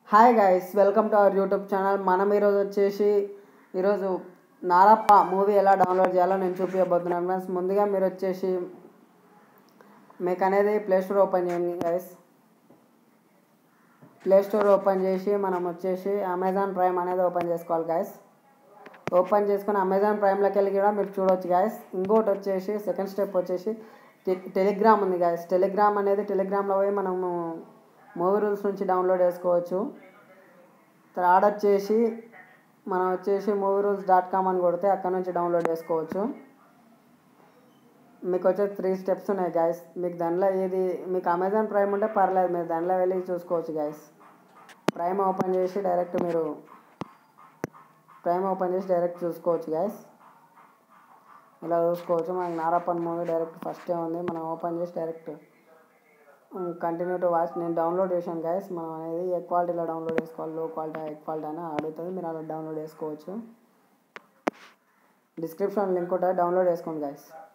hi guys welcome to our YouTube channel మనం ఈరోజు వచ్చేసి ఈరోజు నారప్ప మూవీ ఎలా డౌన్లోడ్ చేయాలో నేను చూపించబోతున్నాను ఫ్రెండ్స్ ముందుగా మీరు వచ్చేసి మీకు అనేది ప్లే స్టోర్ ఓపెన్ చేయండి గైస్ ప్లే స్టోర్ ఓపెన్ చేసి మనం వచ్చేసి అమెజాన్ ప్రైమ్ అనేది ఓపెన్ చేసుకోవాలి గైస్ ఓపెన్ చేసుకుని అమెజాన్ ప్రైమ్లోకి వెళ్ళి కూడా మీరు చూడవచ్చు గాయస్ ఇంకోటి వచ్చేసి సెకండ్ స్టెప్ వచ్చేసి టె- టెలిగ్రామ్ ఉంది గాయస్ టెలిగ్రామ్ అనేది టెలిగ్రామ్లో పోయి మనము మూవీ రూల్స్ నుంచి డౌన్లోడ్ చేసుకోవచ్చు థర్డ్ వచ్చేసి మనం వచ్చేసి మూవీ రూల్స్ డాట్ కామ్ అని కొడితే అక్కడ నుంచి డౌన్లోడ్ చేసుకోవచ్చు మీకు వచ్చే త్రీ స్టెప్స్ ఉన్నాయి గాయస్ మీకు దానిలో ఏది మీకు అమెజాన్ ప్రైమ్ ఉంటే పర్లేదు మీరు దానిలో వెళ్ళి చూసుకోవచ్చు గాయస్ ప్రైమ్ ఓపెన్ చేసి డైరెక్ట్ మీరు ప్రైమ్ ఓపెన్ చేసి డైరెక్ట్ చూసుకోవచ్చు గైస్ ఇలా చూసుకోవచ్చు మనకి నారప్పన్ మూవీ డైరెక్ట్ ఫస్టే ఉంది మనం ఓపెన్ చేసి డైరెక్ట్ కంటిన్యూ టు వాచ్ నేను డౌన్లోడ్ చేశాను గైస్ మనం అనేది ఏ క్వాలిటీలో డౌన్లోడ్ చేసుకోవాలి లో క్వాలిటీ హై క్వాలిటీ అని అడుగుతుంది మీరు అలా డౌన్లోడ్ చేసుకోవచ్చు డిస్క్రిప్షన్ లింక్ ఉంటుంది డౌన్లోడ్ చేసుకోండి గైస్